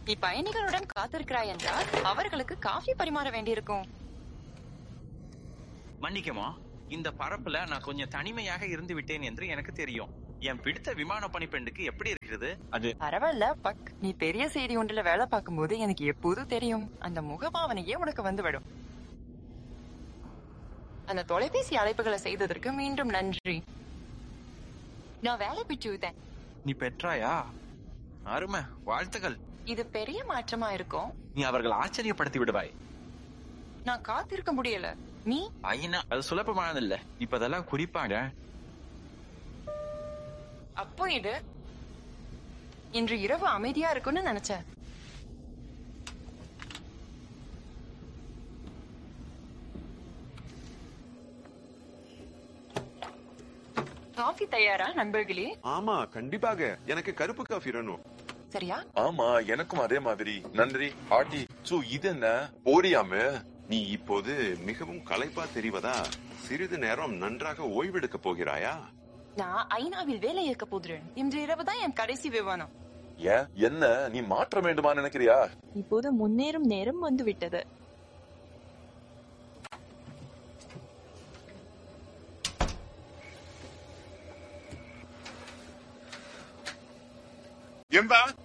நீ பயணிகளுடன் காத்திருக்கிறாய் என்றால் அவர்களுக்கு காஃபி பரிமாற வேண்டியிருக்கும் மன்னிக்குமா இந்த பரப்புல நான் கொஞ்சம் தனிமையாக இருந்து விட்டேன் என்று எனக்கு தெரியும் என் பிடித்த விமான பணிப்பெண்டுக்கு எப்படி இருக்கிறது அது பரவாயில்ல பக் நீ பெரிய செய்தி ஒன்றுல வேலை பார்க்கும்போது எனக்கு எப்போதும் தெரியும் அந்த முகபாவனையே உனக்கு வந்துவிடும் அந்த தொலைபேசி அழைப்புகளை செய்ததற்கு மீண்டும் நன்றி நான் வேலை பிடிச்சுட்டேன் நீ பெற்றாயா அருமை வாழ்த்துகள் இது பெரிய மாற்றமா இருக்கும் நீ அவர்கள் ஆச்சரியப்படுத்தி விடுவாய் நான் காத்திருக்க முடியல நீ ஐயா அது சுலபமானது இல்ல இப்ப அதெல்லாம் குறிப்பாக அப்போ இது இன்று இரவு அமைதியா இருக்கும்னு நினைச்சேன் காஃபி தயாரா நண்பர்களே ஆமா கண்டிப்பாக எனக்கு கருப்பு காஃபி வேணும் சரியா ஆமா எனக்கும் அதே மாதிரி நன்றி ஆட்டி சோ இது என்ன போரியாம நீ இப்போது மிகவும் களைப்பா தெரிவதா சிறிது நேரம் நன்றாக ஓய்வெடுக்க போகிறாயா நான் ஐநாவில் வேலை இருக்க போகிறேன் இன்று இரவு தான் என் கடைசி விமானம் ஏன் என்ன நீ மாற்ற வேண்டுமா நினைக்கிறியா இப்போது முன்னேறும் நேரம் வந்துவிட்டது എന്താ